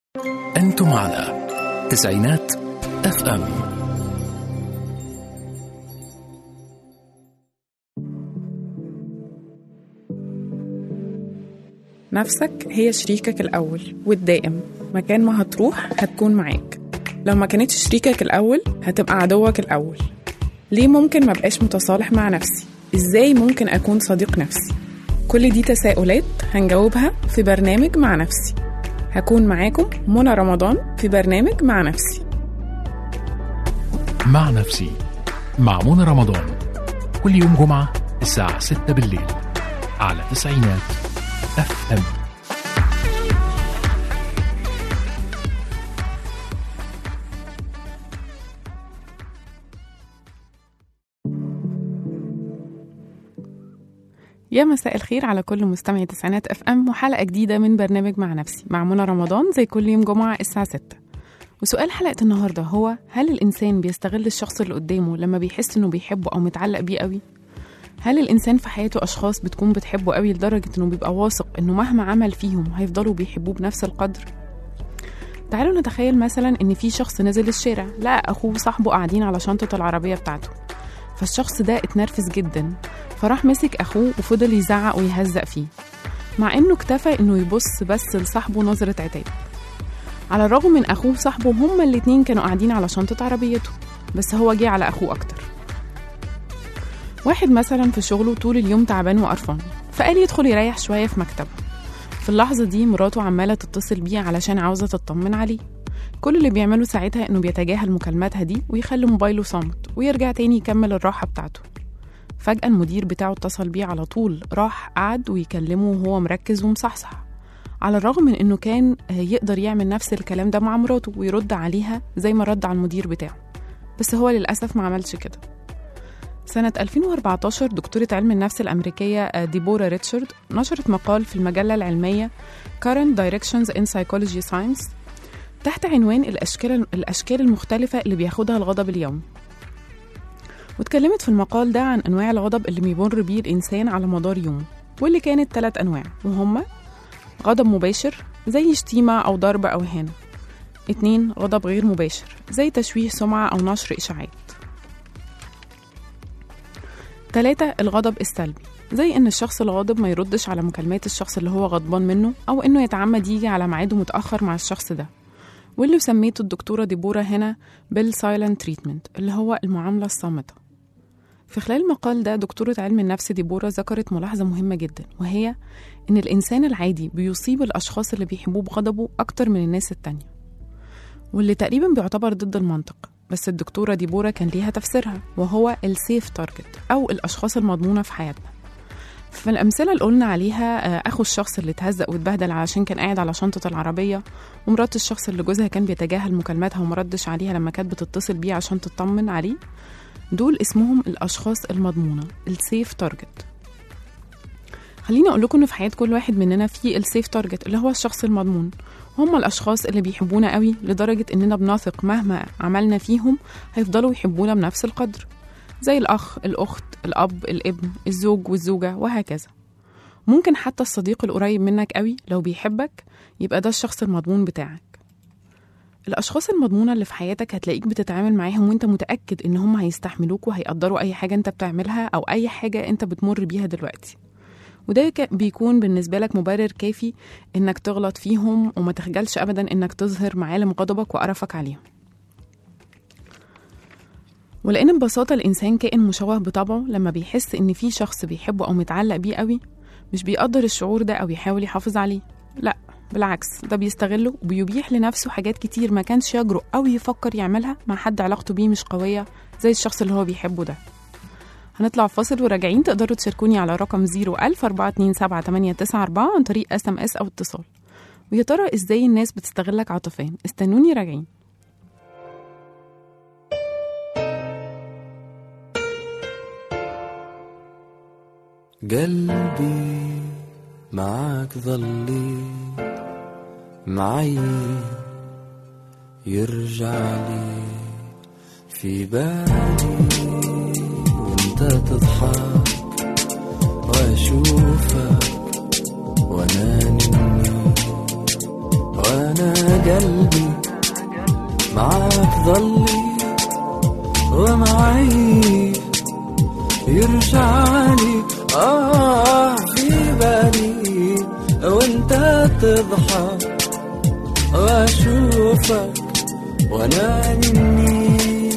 أنتم على تسعينات اف ام نفسك هي شريكك الأول والدائم مكان ما هتروح هتكون معاك لو ما كانتش شريكك الأول هتبقى عدوك الأول ليه ممكن ما بقاش متصالح مع نفسي؟ إزاي ممكن أكون صديق نفسي؟ كل دي تساؤلات هنجاوبها في برنامج مع نفسي هكون معاكم منى رمضان في برنامج مع نفسي مع نفسي مع منى رمضان كل يوم جمعة الساعة 6 بالليل على تسعينات اف ام يا مساء الخير على كل مستمعي تسعينات اف ام وحلقه جديده من برنامج مع نفسي مع منى رمضان زي كل يوم جمعه الساعه 6 وسؤال حلقه النهارده هو هل الانسان بيستغل الشخص اللي قدامه لما بيحس انه بيحبه او متعلق بيه قوي هل الانسان في حياته اشخاص بتكون بتحبه قوي لدرجه انه بيبقى واثق انه مهما عمل فيهم هيفضلوا بيحبوه بنفس القدر تعالوا نتخيل مثلا ان في شخص نزل الشارع لقى اخوه وصاحبه قاعدين على شنطه العربيه بتاعته فالشخص ده اتنرفز جدا فراح مسك اخوه وفضل يزعق ويهزق فيه مع انه اكتفى انه يبص بس لصاحبه نظرة عتاب على الرغم من اخوه وصاحبه هما الاتنين كانوا قاعدين على شنطة عربيته بس هو جه على اخوه اكتر واحد مثلا في شغله طول اليوم تعبان وقرفان فقال يدخل يريح شوية في مكتبه في اللحظة دي مراته عمالة تتصل بيه علشان عاوزة تطمن عليه كل اللي بيعمله ساعتها انه بيتجاهل مكالماتها دي ويخلي موبايله صامت ويرجع تاني يكمل الراحة بتاعته فجأة المدير بتاعه اتصل بيه على طول راح قعد ويكلمه وهو مركز ومصحصح على الرغم من انه كان يقدر يعمل نفس الكلام ده مع مراته ويرد عليها زي ما رد على المدير بتاعه بس هو للأسف ما عملش كده سنة 2014 دكتورة علم النفس الأمريكية ديبورا ريتشارد نشرت مقال في المجلة العلمية Current Directions in Psychology Science تحت عنوان الأشكال, الأشكال المختلفة اللي بياخدها الغضب اليومي واتكلمت في المقال ده عن أنواع الغضب اللي بيمر بيه الإنسان على مدار يومه واللي كانت ثلاث أنواع وهما غضب مباشر زي شتيمة أو ضرب أو إهانة اتنين غضب غير مباشر زي تشويه سمعة أو نشر إشاعات تلاتة الغضب السلبي زي إن الشخص الغاضب ما يردش على مكالمات الشخص اللي هو غضبان منه أو إنه يتعمد يجي على ميعاده متأخر مع الشخص ده واللي سميته الدكتورة ديبورا هنا بالسايلنت تريتمنت اللي هو المعاملة الصامتة في خلال المقال ده دكتورة علم النفس ديبورا ذكرت ملاحظة مهمة جدا وهي إن الإنسان العادي بيصيب الأشخاص اللي بيحبوه بغضبه أكتر من الناس التانية واللي تقريبا بيعتبر ضد المنطق بس الدكتورة ديبورا كان ليها تفسيرها وهو السيف تارجت أو الأشخاص المضمونة في حياتنا في الأمثلة اللي قلنا عليها أخو الشخص اللي اتهزق واتبهدل علشان كان قاعد على شنطة العربية ومرات الشخص اللي جوزها كان بيتجاهل مكالماتها ومردش عليها لما كانت بتتصل بيه عشان تطمن عليه دول اسمهم الأشخاص المضمونة السيف تارجت خليني أقول لكم إن في حياة كل واحد مننا في السيف تارجت اللي هو الشخص المضمون هم الأشخاص اللي بيحبونا قوي لدرجة إننا بنثق مهما عملنا فيهم هيفضلوا يحبونا بنفس القدر زي الأخ الأخت الأب الابن الزوج والزوجة وهكذا ممكن حتى الصديق القريب منك قوي لو بيحبك يبقى ده الشخص المضمون بتاعك الأشخاص المضمونة اللي في حياتك هتلاقيك بتتعامل معاهم وانت متأكد إن هم هيستحملوك وهيقدروا أي حاجة انت بتعملها أو أي حاجة انت بتمر بيها دلوقتي وده بيكون بالنسبة لك مبرر كافي إنك تغلط فيهم وما تخجلش أبدا إنك تظهر معالم غضبك وقرفك عليهم ولأن ببساطة الإنسان كائن مشوه بطبعه لما بيحس إن في شخص بيحبه أو متعلق بيه قوي مش بيقدر الشعور ده أو يحاول يحافظ عليه لأ بالعكس ده بيستغله وبيبيح لنفسه حاجات كتير ما كانش يجرؤ أو يفكر يعملها مع حد علاقته بيه مش قوية زي الشخص اللي هو بيحبه ده هنطلع فاصل وراجعين تقدروا تشاركوني على رقم 01000 427 عن طريق اس ام اس او اتصال ويا ترى ازاي الناس بتستغلك عاطفيا استنوني راجعين قلبي معاك ظلي معي يرجع لي في بالي وانت تضحك واشوفك وانا نمي وانا قلبي ضلي ومعي يرجعلي آه في بالي وانت تضحك واشوفك وانا مني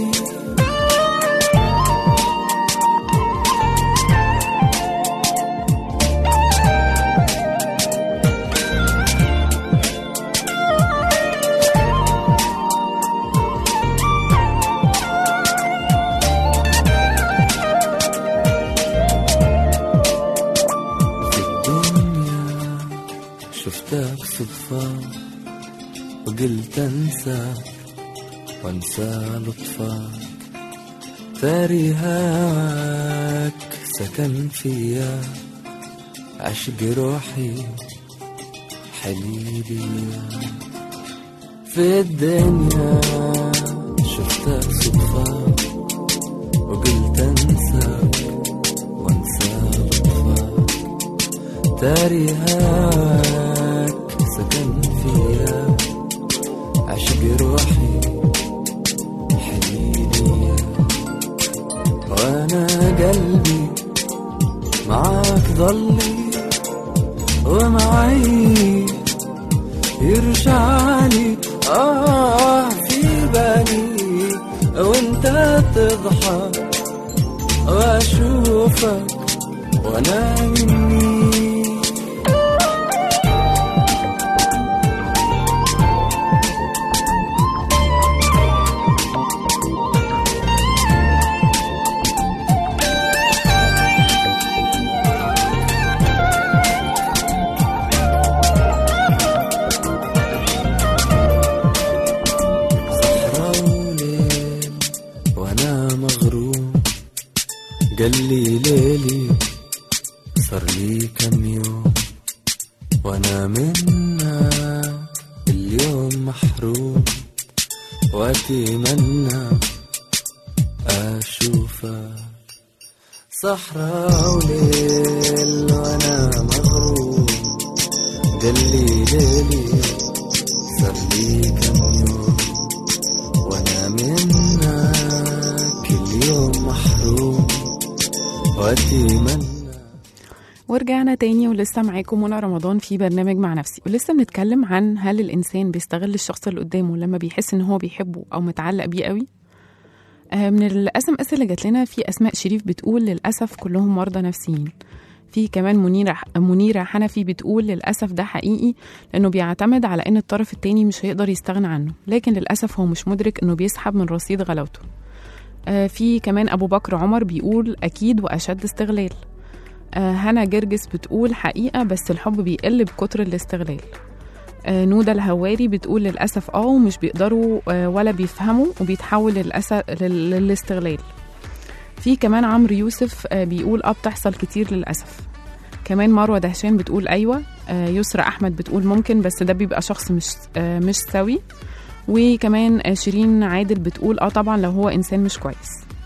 في الدنيا شفتك صدفة وقلت انساك وانسى لطفك تاري هواك سكن فيا عشق روحي حبيبي في الدنيا شفتك صدفة وقلت انساك وانسى لطفك تاري هواك سكن فيا عشق روحي حنيني وانا قلبي معاك ضلي ومعي يرجعلي آه في بالي وانت تضحك واشوفك وانا مني صحراء وليل وانا مغروم قال لي ليلي صار لي كم يوم وانا منك اليوم محروم واتمنى اشوفك صحراء وليل وانا مغروم قال لي ليلي صار لي كم يوم وانا منك اليوم محروم واتمنى ورجعنا تاني ولسه معاكم منى رمضان في برنامج مع نفسي ولسه بنتكلم عن هل الإنسان بيستغل الشخص اللي قدامه لما بيحس إن هو بيحبه أو متعلق بيه قوي آه، من الاس ام اس اللي جات لنا في اسماء شريف بتقول للاسف كلهم مرضى نفسيين في كمان منيرة منيرة حنفي بتقول للأسف ده حقيقي لأنه بيعتمد على إن الطرف التاني مش هيقدر يستغنى عنه لكن للأسف هو مش مدرك إنه بيسحب من رصيد غلاوته آه، في كمان أبو بكر عمر بيقول أكيد وأشد استغلال آه، هنا جرجس بتقول حقيقة بس الحب بيقل بكتر الاستغلال آه، نودا الهواري بتقول للأسف اه ومش بيقدروا آه، ولا بيفهموا وبيتحول للأسف لل- للاستغلال في كمان عمرو يوسف آه، بيقول اه بتحصل كتير للأسف كمان مروة دهشان بتقول أيوة آه، يسرى أحمد بتقول ممكن بس ده بيبقى شخص مش آه، مش سوي وكمان آه، شيرين عادل بتقول اه طبعا لو هو إنسان مش كويس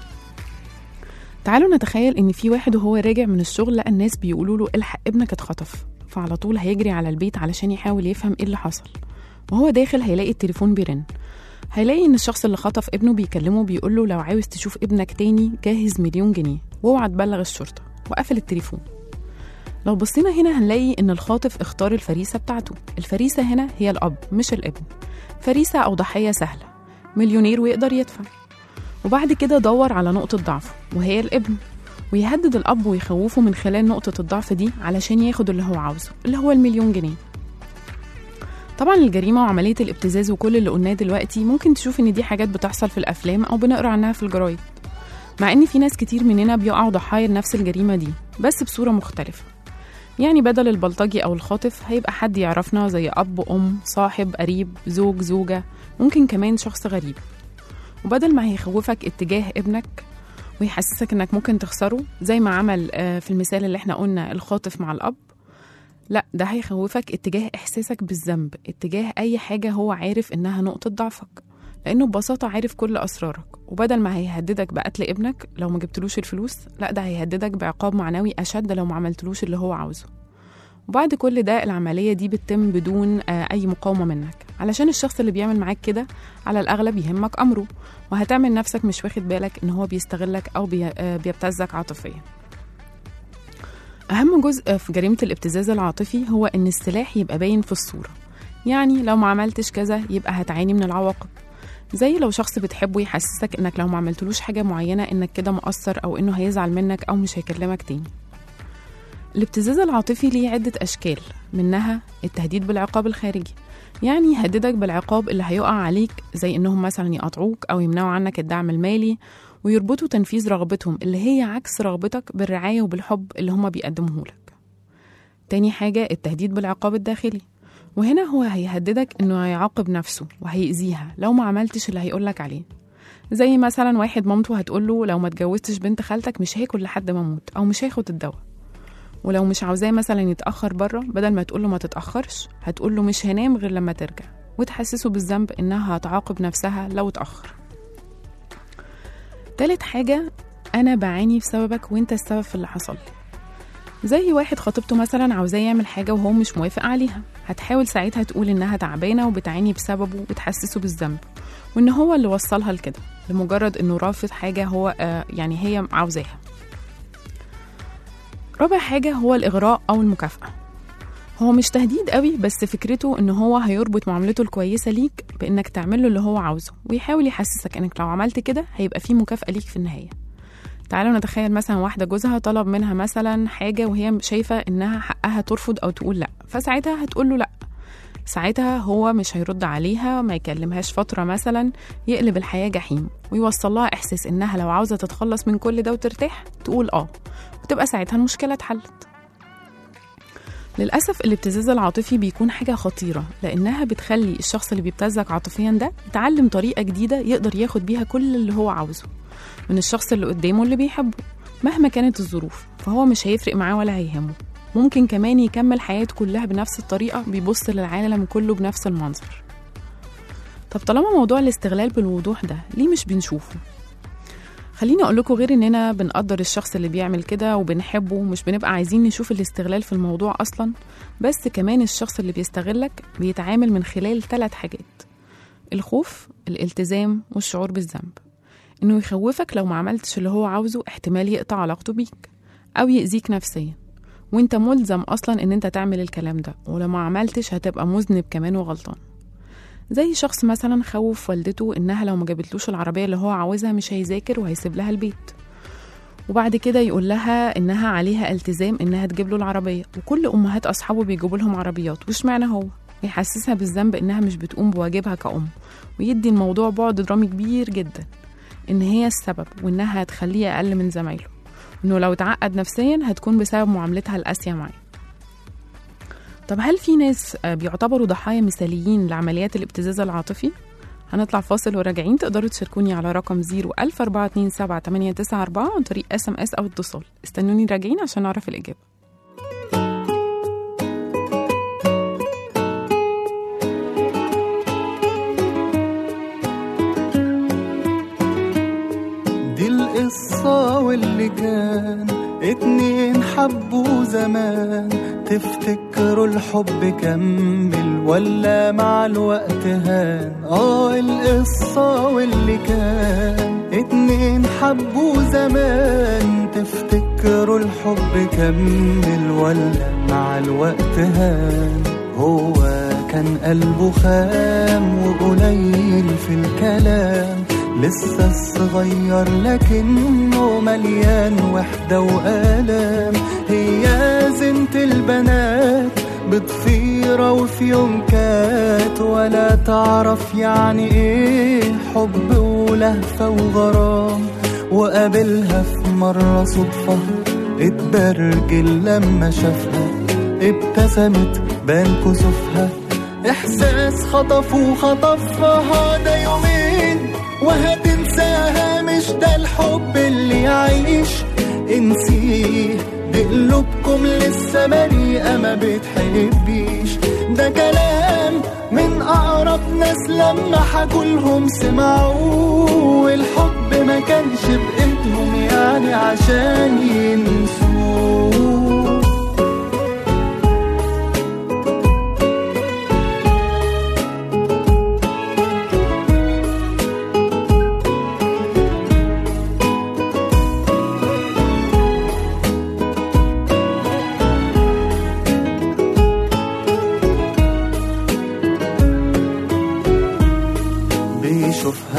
تعالوا نتخيل ان في واحد وهو راجع من الشغل لقى الناس بيقولوا له الحق ابنك اتخطف فعلى طول هيجري على البيت علشان يحاول يفهم ايه اللي حصل وهو داخل هيلاقي التليفون بيرن هيلاقي ان الشخص اللي خطف ابنه بيكلمه بيقول له لو عاوز تشوف ابنك تاني جهز مليون جنيه واوعى تبلغ الشرطه وقفل التليفون لو بصينا هنا هنلاقي ان الخاطف اختار الفريسه بتاعته الفريسه هنا هي الاب مش الابن فريسه او ضحيه سهله مليونير ويقدر يدفع وبعد كده دور على نقطة ضعفه وهي الابن ويهدد الأب ويخوفه من خلال نقطة الضعف دي علشان ياخد اللي هو عاوزه اللي هو المليون جنيه طبعا الجريمة وعملية الابتزاز وكل اللي قلناه دلوقتي ممكن تشوف إن دي حاجات بتحصل في الأفلام أو بنقرأ عنها في الجرايد مع إن في ناس كتير مننا بيقعوا ضحايا لنفس الجريمة دي بس بصورة مختلفة يعني بدل البلطجي أو الخاطف هيبقى حد يعرفنا زي أب أم صاحب قريب زوج زوجة ممكن كمان شخص غريب وبدل ما هيخوفك اتجاه ابنك ويحسسك انك ممكن تخسره زي ما عمل آه، في المثال اللي احنا قلنا الخاطف مع الاب لا ده هيخوفك اتجاه احساسك بالذنب اتجاه اي حاجه هو عارف انها نقطه ضعفك لانه ببساطه عارف كل اسرارك وبدل ما هيهددك بقتل ابنك لو ما جبتلوش الفلوس لا ده هيهددك بعقاب معنوي اشد لو ما عملتلوش اللي هو عاوزه وبعد كل ده العملية دي بتتم بدون آه، أي مقاومة منك علشان الشخص اللي بيعمل معاك كده على الأغلب يهمك أمره وهتعمل نفسك مش واخد بالك إن هو بيستغلك أو بي- آه، بيبتزك عاطفيا أهم جزء في جريمة الابتزاز العاطفي هو إن السلاح يبقى باين في الصورة يعني لو ما عملتش كذا يبقى هتعاني من العواقب زي لو شخص بتحبه يحسسك إنك لو ما عملتلوش حاجة معينة إنك كده مقصر أو إنه هيزعل منك أو مش هيكلمك تاني الابتزاز العاطفي ليه عدة أشكال منها التهديد بالعقاب الخارجي يعني يهددك بالعقاب اللي هيقع عليك زي إنهم مثلا يقاطعوك أو يمنعوا عنك الدعم المالي ويربطوا تنفيذ رغبتهم اللي هي عكس رغبتك بالرعاية وبالحب اللي هما بيقدموه لك تاني حاجة التهديد بالعقاب الداخلي وهنا هو هيهددك إنه هيعاقب نفسه وهيأذيها لو ما عملتش اللي هيقولك عليه زي مثلا واحد مامته هتقوله لو ما اتجوزتش بنت خالتك مش هاكل لحد ما اموت او مش هاخد الدواء ولو مش عاوزاه مثلا يتأخر بره بدل ما تقوله ما تتأخرش هتقوله مش هنام غير لما ترجع وتحسسه بالذنب إنها هتعاقب نفسها لو اتأخر تالت حاجة أنا بعاني بسببك وأنت السبب في اللي حصل لي زي واحد خطيبته مثلا عاوزاه يعمل حاجة وهو مش موافق عليها هتحاول ساعتها تقول إنها تعبانة وبتعاني بسببه وتحسسه بالذنب وإن هو اللي وصلها لكده لمجرد إنه رافض حاجة هو آه يعني هي عاوزاها رابع حاجة هو الإغراء أو المكافأة هو مش تهديد قوي بس فكرته إن هو هيربط معاملته الكويسة ليك بإنك تعمله اللي هو عاوزه ويحاول يحسسك إنك لو عملت كده هيبقى فيه مكافأة ليك في النهاية تعالوا نتخيل مثلا واحدة جوزها طلب منها مثلا حاجة وهي شايفة إنها حقها ترفض أو تقول لأ فساعتها هتقول له لأ ساعتها هو مش هيرد عليها ما يكلمهاش فترة مثلا يقلب الحياة جحيم ويوصل لها إحساس إنها لو عاوزة تتخلص من كل ده وترتاح تقول آه وتبقى ساعتها المشكلة اتحلت للأسف الابتزاز العاطفي بيكون حاجة خطيرة لأنها بتخلي الشخص اللي بيبتزك عاطفيا ده يتعلم طريقة جديدة يقدر ياخد بيها كل اللي هو عاوزه من الشخص اللي قدامه اللي بيحبه مهما كانت الظروف فهو مش هيفرق معاه ولا هيهمه ممكن كمان يكمل حياته كلها بنفس الطريقة بيبص للعالم كله بنفس المنظر طب طالما موضوع الاستغلال بالوضوح ده ليه مش بنشوفه خليني اقول لكم غير اننا بنقدر الشخص اللي بيعمل كده وبنحبه ومش بنبقى عايزين نشوف الاستغلال في الموضوع اصلا بس كمان الشخص اللي بيستغلك بيتعامل من خلال ثلاث حاجات الخوف الالتزام والشعور بالذنب انه يخوفك لو ما عملتش اللي هو عاوزه احتمال يقطع علاقته بيك او يأذيك نفسيا وانت ملزم اصلا ان انت تعمل الكلام ده ولو ما عملتش هتبقى مذنب كمان وغلطان زي شخص مثلا خوف والدته انها لو ما جابتلوش العربيه اللي هو عاوزها مش هيذاكر وهيسيب لها البيت وبعد كده يقول لها انها عليها التزام انها تجيب له العربيه وكل امهات اصحابه بيجيبوا لهم عربيات وش معنى هو يحسسها بالذنب انها مش بتقوم بواجبها كأم ويدي الموضوع بعد درامي كبير جدا ان هي السبب وانها هتخليه اقل من زمايله انه لو اتعقد نفسيا هتكون بسبب معاملتها القاسيه معاه طب هل في ناس آه، بيعتبروا ضحايا مثاليين لعمليات الابتزاز العاطفي؟ هنطلع فاصل وراجعين تقدروا تشاركوني على رقم 01427 عن طريق اس ام اس او اتصال استنوني راجعين عشان نعرف الاجابه دي القصة واللي كان اتنين حبوا زمان تفتكروا الحب كمل ولا مع الوقت هان اه القصة واللي كان اتنين حبوا زمان تفتكروا الحب كمل ولا مع الوقت هان هو كان قلبه خام وقليل في الكلام لسه صغير لكنه مليان وحدة وآلام هي زنت البنات بضفيرة وفي يوم كات ولا تعرف يعني ايه حب ولهفة وغرام وقابلها في مرة صدفة اتبرجل لما شافها ابتسمت بان كسوفها احساس خطف وخطفها ده يومين وهتنساها مش ده الحب اللي يعيش انسيه بقلوبكم لسه بريئة ما بتحبيش ده كلام من أقرب ناس لما حكولهم سمعوه والحب ما كانش بإيدهم يعني عشان ينسوه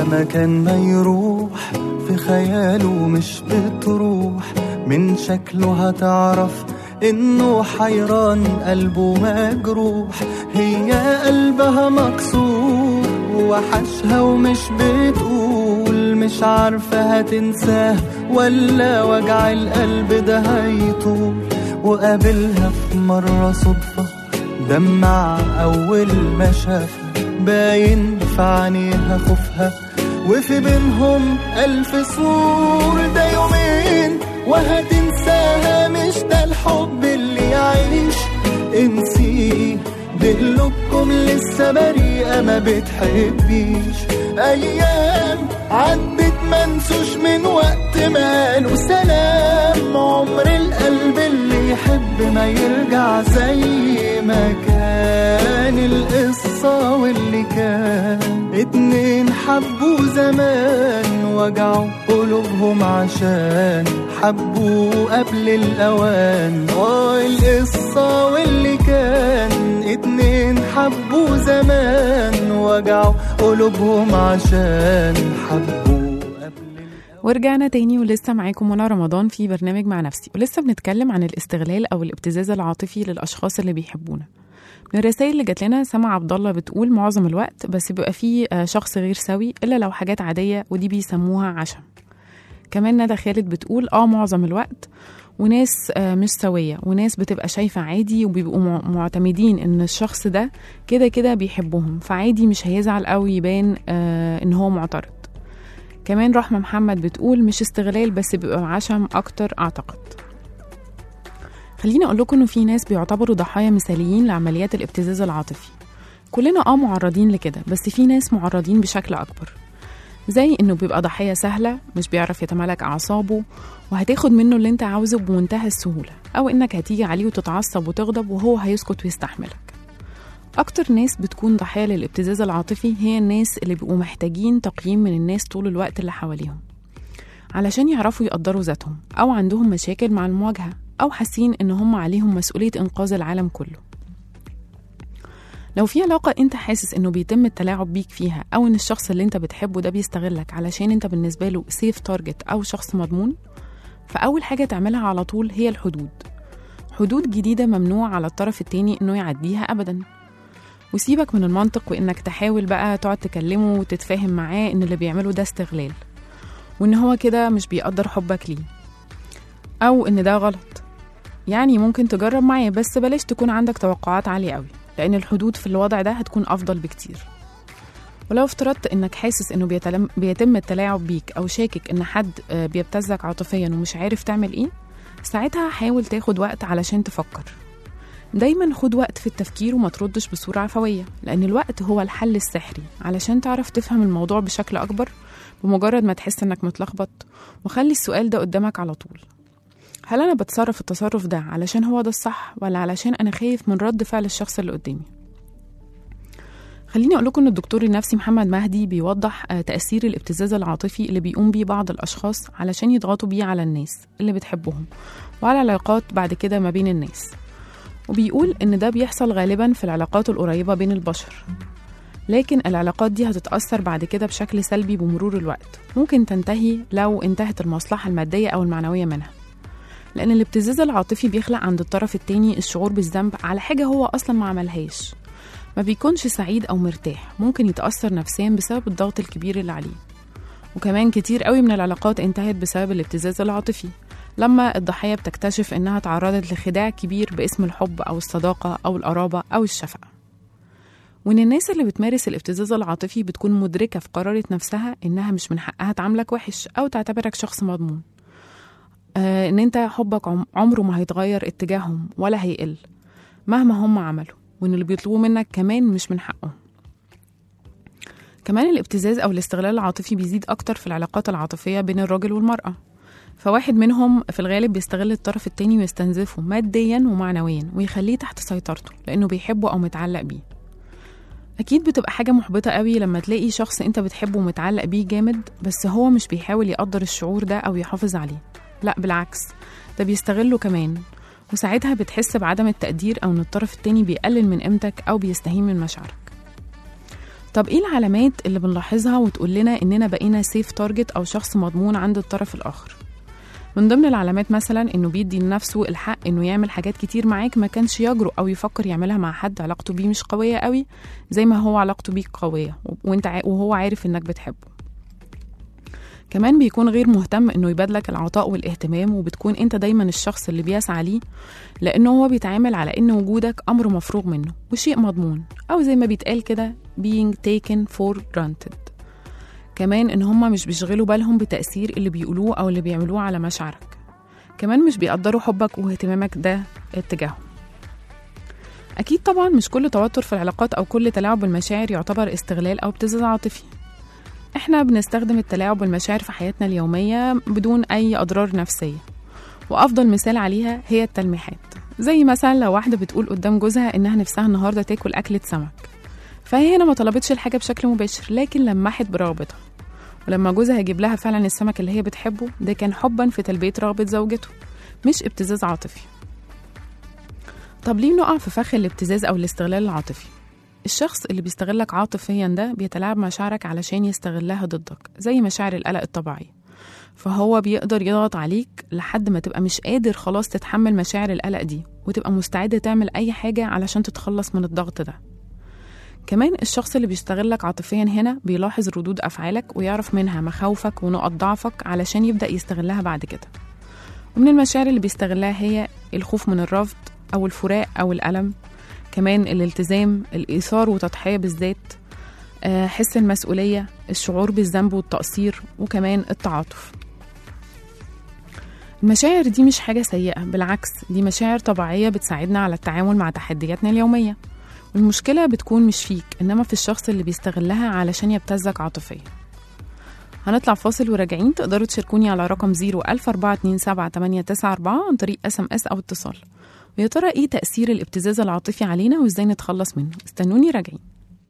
مكان ما يروح في خياله مش بتروح من شكله هتعرف انه حيران قلبه مجروح هي قلبها مكسور وحشها ومش بتقول مش عارفة هتنساه ولا وجع القلب ده هيطول وقابلها في مرة صدفة دمع أول ما شافها باين في عينيها خوفها وفي بينهم ألف سور ده يومين وهتنساها مش ده الحب اللي يعيش انسيه دقلبكم لسه بريئة ما بتحبيش أيام عدت منسوش من وقت ما قالوا سلام عمر القلب اللي يحب ما يرجع زي ما كان القصة واللي كان اتنين حبوا زمان وجعوا قلوبهم عشان حبوا قبل الأوان اه القصة واللي كان اتنين حبوا زمان وجعوا قلوبهم عشان حبوا قبل الأوان ورجعنا تاني ولسه معاكم منى رمضان في برنامج مع نفسي ولسه بنتكلم عن الاستغلال او الابتزاز العاطفي للاشخاص اللي بيحبونا من الرسائل اللي جات لنا سما عبد الله بتقول معظم الوقت بس بيبقى فيه آه، شخص غير سوي الا لو حاجات عاديه ودي بيسموها عشم كمان ندى خالد بتقول اه معظم الوقت وناس آه، مش سوية وناس بتبقى شايفة عادي وبيبقوا مع- معتمدين ان الشخص ده كده كده بيحبهم فعادي مش هيزعل او يبان آه، ان هو معترض كمان رحمة محمد بتقول مش استغلال بس بيبقى عشم أكتر أعتقد خليني أقول لكم إنه في ناس بيعتبروا ضحايا مثاليين لعمليات الابتزاز العاطفي كلنا اه معرضين لكده بس في ناس معرضين بشكل أكبر زي إنه بيبقى ضحية سهلة مش بيعرف يتمالك أعصابه وهتاخد منه اللي أنت عاوزه بمنتهى السهولة أو إنك هتيجي عليه وتتعصب وتغضب وهو هيسكت ويستحملك أكتر ناس بتكون ضحية للابتزاز العاطفي هي الناس اللي بيبقوا محتاجين تقييم من الناس طول الوقت اللي حواليهم علشان يعرفوا يقدروا ذاتهم أو عندهم مشاكل مع المواجهة أو حاسين إن هم عليهم مسؤولية إنقاذ العالم كله لو في علاقة أنت حاسس إنه بيتم التلاعب بيك فيها أو إن الشخص اللي أنت بتحبه ده بيستغلك علشان أنت بالنسبة له سيف تارجت أو شخص مضمون فأول حاجة تعملها على طول هي الحدود حدود جديدة ممنوع على الطرف التاني إنه يعديها أبداً وسيبك من المنطق وإنك تحاول بقى تقعد تكلمه وتتفاهم معاه إن اللي بيعمله ده استغلال وإن هو كده مش بيقدر حبك ليه أو إن ده غلط يعني ممكن تجرب معاه بس بلاش تكون عندك توقعات عالية قوي لأن الحدود في الوضع ده هتكون أفضل بكتير ولو افترضت إنك حاسس إنه بيتلم بيتم التلاعب بيك أو شاكك إن حد آه، بيبتزك عاطفيا ومش عارف تعمل إيه ساعتها حاول تاخد وقت علشان تفكر دايما خد وقت في التفكير وما تردش بصورة عفوية لأن الوقت هو الحل السحري علشان تعرف تفهم الموضوع بشكل أكبر بمجرد ما تحس إنك متلخبط وخلي السؤال ده قدامك على طول هل أنا بتصرف التصرف ده علشان هو ده الصح ولا علشان أنا خايف من رد فعل الشخص اللي قدامي خليني أقول لكم إن الدكتور النفسي محمد مهدي بيوضح آه، تأثير الابتزاز العاطفي اللي بيقوم بيه بعض الأشخاص علشان يضغطوا بيه على الناس اللي بتحبهم وعلى العلاقات بعد كده ما بين الناس وبيقول إن ده بيحصل غالبا في العلاقات القريبة بين البشر لكن العلاقات دي هتتأثر بعد كده بشكل سلبي بمرور الوقت ممكن تنتهي لو انتهت المصلحة المادية أو المعنوية منها لأن الابتزاز العاطفي بيخلق عند الطرف التاني الشعور بالذنب على حاجة هو أصلا ما عملهاش ما بيكونش سعيد أو مرتاح ممكن يتأثر نفسيا بسبب الضغط الكبير اللي عليه وكمان كتير قوي من العلاقات انتهت بسبب الابتزاز العاطفي لما الضحية بتكتشف إنها تعرضت لخداع كبير باسم الحب أو الصداقة أو القرابة أو الشفقة وإن الناس اللي بتمارس الابتزاز العاطفي بتكون مدركة في قرارة نفسها إنها مش من حقها تعاملك وحش أو تعتبرك شخص مضمون آه إن أنت حبك عم- عمره ما هيتغير اتجاههم ولا هيقل مهما هم عملوا وإن اللي بيطلبوه منك كمان مش من حقهم كمان الابتزاز أو الاستغلال العاطفي بيزيد أكتر في العلاقات العاطفية بين الراجل والمرأة فواحد منهم في الغالب بيستغل الطرف التاني ويستنزفه ماديا ومعنويا ويخليه تحت سيطرته لأنه بيحبه أو متعلق بيه أكيد بتبقى حاجة محبطة قوي لما تلاقي شخص أنت بتحبه ومتعلق بيه جامد بس هو مش بيحاول يقدر الشعور ده أو يحافظ عليه لا بالعكس ده بيستغله كمان وساعتها بتحس بعدم التقدير أو إن الطرف التاني بيقلل من قيمتك أو بيستهين من مشاعرك طب ايه العلامات اللي بنلاحظها وتقول لنا اننا بقينا سيف تارجت او شخص مضمون عند الطرف الاخر من ضمن العلامات مثلا انه بيدي لنفسه الحق انه يعمل حاجات كتير معاك ما كانش يجرؤ او يفكر يعملها مع حد علاقته بيه مش قويه قوي زي ما هو علاقته بيك قويه وانت ع- وهو عارف انك بتحبه كمان بيكون غير مهتم انه يبادلك العطاء والاهتمام وبتكون انت دايما الشخص اللي بيسعى ليه لانه هو بيتعامل على ان وجودك امر مفروغ منه وشيء مضمون او زي ما بيتقال كده being taken for granted كمان ان هما مش بيشغلوا بالهم بتأثير اللي بيقولوه او اللي بيعملوه على مشاعرك كمان مش بيقدروا حبك واهتمامك ده اتجاههم اكيد طبعا مش كل توتر في العلاقات او كل تلاعب بالمشاعر يعتبر استغلال او ابتزاز عاطفي احنا بنستخدم التلاعب بالمشاعر في حياتنا اليومية بدون اي اضرار نفسية وافضل مثال عليها هي التلميحات زي مثلا لو واحدة بتقول قدام جوزها انها نفسها النهاردة تاكل اكلة سمك فهي هنا ما طلبتش الحاجة بشكل مباشر لكن لمحت برغبتها ولما جوزها جيب لها فعلا السمك اللي هي بتحبه ده كان حبا في تلبية رغبة زوجته مش ابتزاز عاطفي طب ليه نقع في فخ الابتزاز أو الاستغلال العاطفي؟ الشخص اللي بيستغلك عاطفيا ده بيتلاعب مشاعرك علشان يستغلها ضدك زي مشاعر القلق الطبيعية فهو بيقدر يضغط عليك لحد ما تبقى مش قادر خلاص تتحمل مشاعر القلق دي وتبقى مستعد تعمل أي حاجة علشان تتخلص من الضغط ده كمان الشخص اللي بيستغلك عاطفيا هنا بيلاحظ ردود أفعالك ويعرف منها مخاوفك ونقط ضعفك علشان يبدأ يستغلها بعد كده ومن المشاعر اللي بيستغلها هي الخوف من الرفض أو الفراق أو الألم كمان الالتزام الإيثار وتضحية بالذات آه، حس المسؤولية الشعور بالذنب والتقصير وكمان التعاطف المشاعر دي مش حاجة سيئة بالعكس دي مشاعر طبيعية بتساعدنا على التعامل مع تحدياتنا اليومية والمشكلة بتكون مش فيك إنما في الشخص اللي بيستغلها علشان يبتزك عاطفيا هنطلع فاصل وراجعين تقدروا تشاركوني على رقم 014278994 عن طريق اس ام اس او اتصال ويا ترى ايه تأثير الابتزاز العاطفي علينا وازاي نتخلص منه استنوني راجعين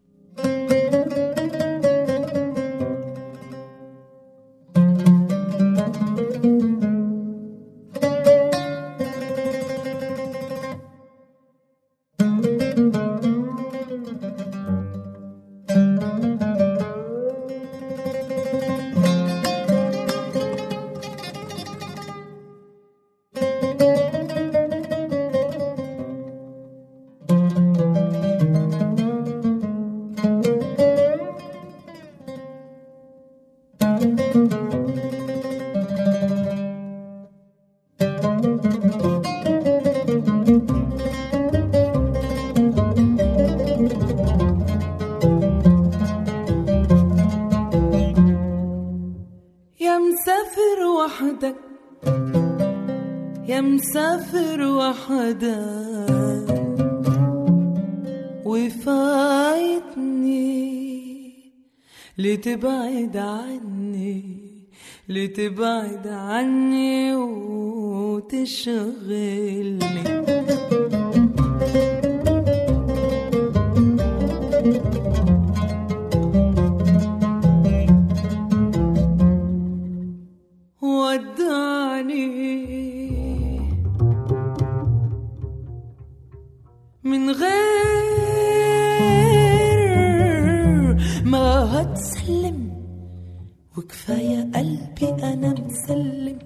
يا مسافر وحدك يا مسافر وحدك وفايتني لتبعد عني لتبعد عني وتشغلني ودعني من غير ما هتسلم وكفاية قلبي أنا مسلم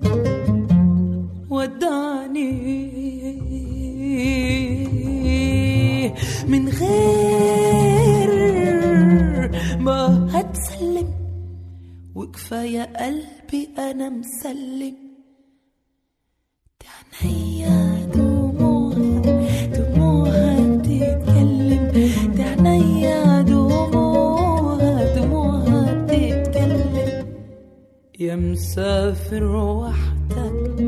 ودعني من غير ما هتسلم وكفاية قلبي أنا مسلم تعنيا دموعها دموعها تتكلم تعنيا دموعها دموعها تتكلم يا مسافر وحدك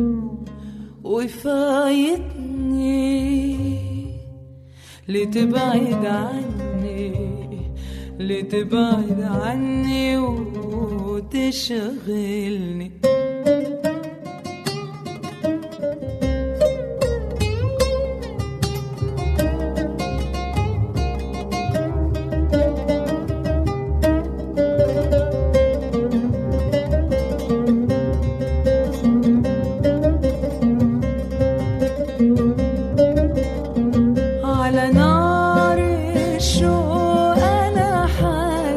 وفايتني لتبعد عني لتبعد عني وتشغلني على نار الشوق انا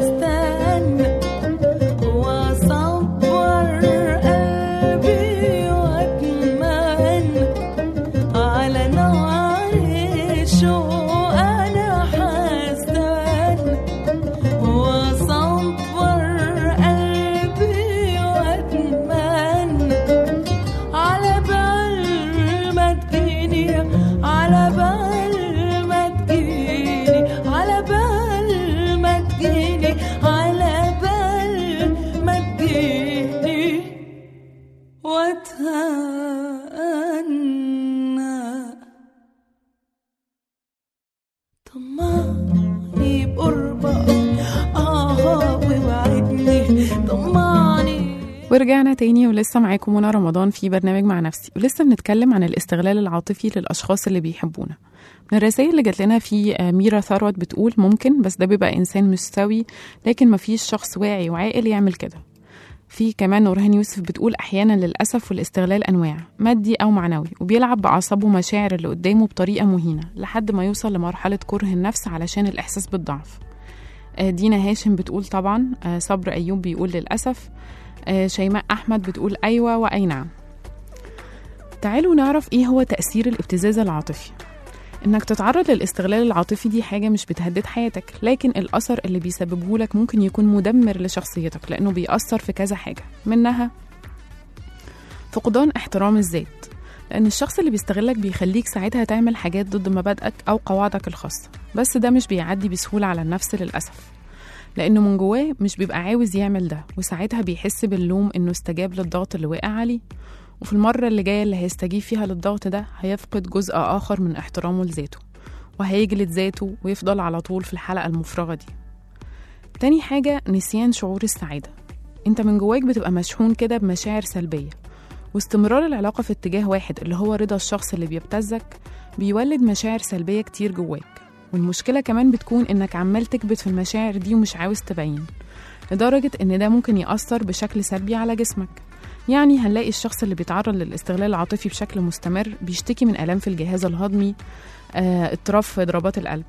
طمعني بقربك آه ووعدني طمعني ورجعنا تاني ولسه معاكم منى رمضان في برنامج مع نفسي ولسه بنتكلم عن الاستغلال العاطفي للأشخاص اللي بيحبونا من الرسائل اللي جات لنا في آه، ميرا ثروت بتقول ممكن بس ده بيبقى إنسان مش سوي لكن مفيش شخص واعي وعاقل يعمل كده في كمان نورهان يوسف بتقول أحيانا للأسف والاستغلال أنواع مادي أو معنوي وبيلعب بأعصابه ومشاعر اللي قدامه بطريقة مهينة لحد ما يوصل لمرحلة كره النفس علشان الإحساس بالضعف آه، دينا هاشم بتقول طبعا آه، صبر أيوب بيقول للأسف آه، شيماء أحمد بتقول أيوة وأي نعم تعالوا نعرف إيه هو تأثير الابتزاز العاطفي إنك تتعرض للاستغلال العاطفي دي حاجة مش بتهدد حياتك لكن الأثر اللي بيسببه لك ممكن يكون مدمر لشخصيتك لأنه بيأثر في كذا حاجة منها فقدان احترام الذات لأن الشخص اللي بيستغلك بيخليك ساعتها تعمل حاجات ضد مبادئك أو قواعدك الخاصة بس ده مش بيعدي بسهولة على النفس للأسف لأنه من جواه مش بيبقى عاوز يعمل ده وساعتها بيحس باللوم إنه استجاب للضغط اللي وقع عليه وفي المرة اللي جاية اللي هيستجيب فيها للضغط ده هيفقد جزء آخر من احترامه لذاته وهيجلد ذاته ويفضل على طول في الحلقة المفرغة دي تاني حاجة نسيان شعور السعادة انت من جواك بتبقى مشحون كده بمشاعر سلبية واستمرار العلاقة في اتجاه واحد اللي هو رضا الشخص اللي بيبتزك بيولد مشاعر سلبية كتير جواك والمشكلة كمان بتكون إنك عمال تكبت في المشاعر دي ومش عاوز تبين لدرجة إن ده ممكن يأثر بشكل سلبي على جسمك يعني هنلاقي الشخص اللي بيتعرض للاستغلال العاطفي بشكل مستمر بيشتكي من آلام في الجهاز الهضمي آه، اضطراب في ضربات القلب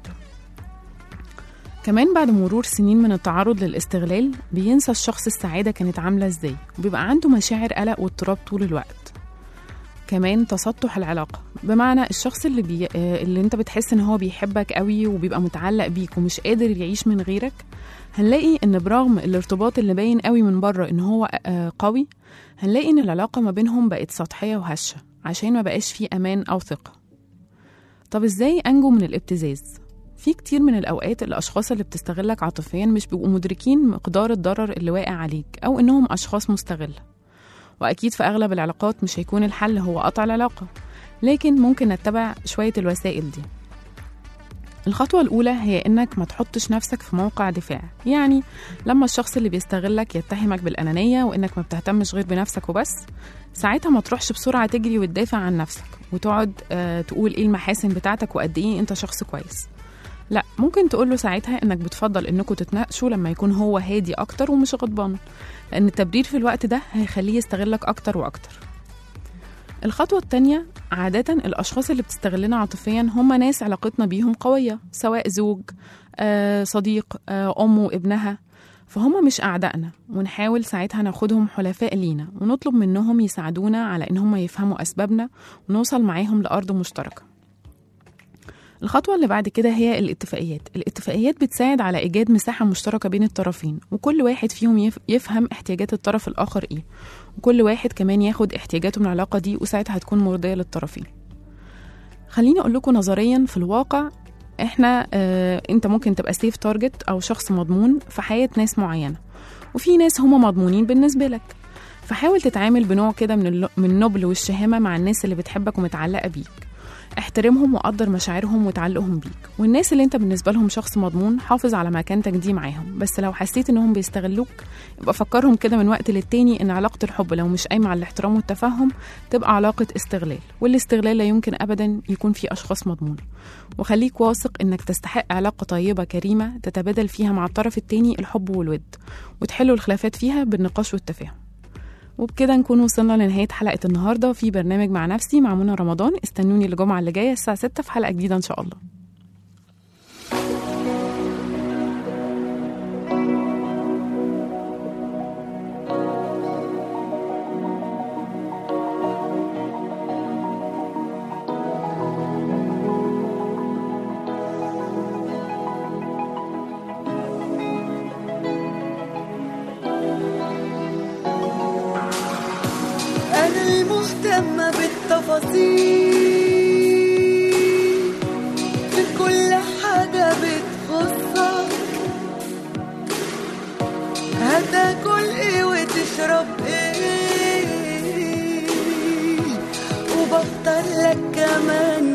كمان بعد مرور سنين من التعرض للاستغلال بينسى الشخص السعادة كانت عاملة ازاي وبيبقى عنده مشاعر قلق واضطراب طول الوقت كمان تسطح العلاقة بمعنى الشخص اللي بي... آه، اللي انت بتحس ان هو بيحبك قوي وبيبقى متعلق بيك ومش قادر يعيش من غيرك هنلاقي ان برغم الارتباط اللي باين قوي من بره ان هو آه، قوي هنلاقي ان العلاقة ما بينهم بقت سطحية وهشة عشان ما بقاش فيه امان او ثقة طب ازاي انجو من الابتزاز في كتير من الأوقات الأشخاص اللي بتستغلك عاطفيا مش بيبقوا مدركين مقدار الضرر اللي واقع عليك أو إنهم أشخاص مستغلة وأكيد في أغلب العلاقات مش هيكون الحل هو قطع العلاقة لكن ممكن نتبع شوية الوسائل دي الخطوة الأولى هي إنك ما تحطش نفسك في موقع دفاع يعني لما الشخص اللي بيستغلك يتهمك بالأنانية وإنك ما بتهتمش غير بنفسك وبس ساعتها ما تروحش بسرعة تجري وتدافع عن نفسك وتقعد آه تقول إيه المحاسن بتاعتك وقد إيه أنت شخص كويس لا ممكن تقول له ساعتها انك بتفضل انكم تتناقشوا لما يكون هو هادي اكتر ومش غضبان لان التبرير في الوقت ده هيخليه يستغلك اكتر واكتر الخطوة التانية عادة الأشخاص اللي بتستغلنا عاطفيا هم ناس علاقتنا بيهم قوية سواء زوج آه، صديق آه، أم وابنها فهم مش أعدائنا ونحاول ساعتها ناخدهم حلفاء لينا ونطلب منهم يساعدونا على إن هم يفهموا أسبابنا ونوصل معاهم لأرض مشتركة الخطوة اللي بعد كده هي الاتفاقيات الاتفاقيات بتساعد على إيجاد مساحة مشتركة بين الطرفين وكل واحد فيهم يف- يفهم احتياجات الطرف الآخر إيه وكل واحد كمان ياخد احتياجاته من العلاقة دي وساعتها هتكون مرضية للطرفين خليني أقول لكم نظريا في الواقع احنا اه انت ممكن تبقى سيف تارجت او شخص مضمون في حياة ناس معينة وفي ناس هم مضمونين بالنسبة لك فحاول تتعامل بنوع كده من الل- من النبل والشهامة مع الناس اللي بتحبك ومتعلقة بيك احترمهم وقدر مشاعرهم وتعلقهم بيك والناس اللي انت بالنسبة لهم شخص مضمون حافظ على مكانتك دي معاهم بس لو حسيت انهم بيستغلوك يبقى فكرهم كده من وقت للتاني ان علاقة الحب لو مش قايمة على الاحترام والتفهم تبقى علاقة استغلال والاستغلال لا يمكن ابدا يكون فيه اشخاص مضمونة وخليك واثق انك تستحق علاقة طيبة كريمة تتبادل فيها مع الطرف التاني الحب والود وتحلوا الخلافات فيها بالنقاش والتفاهم وبكده نكون وصلنا لنهاية حلقة النهاردة في برنامج مع نفسي مع منى رمضان استنوني الجمعة اللي جاية الساعة 6 في حلقة جديدة إن شاء الله أنا المهتمة بالتفاصيل في كل حاجة بتخصك هتاكل ايه وتشرب ايه وبختار لك كمان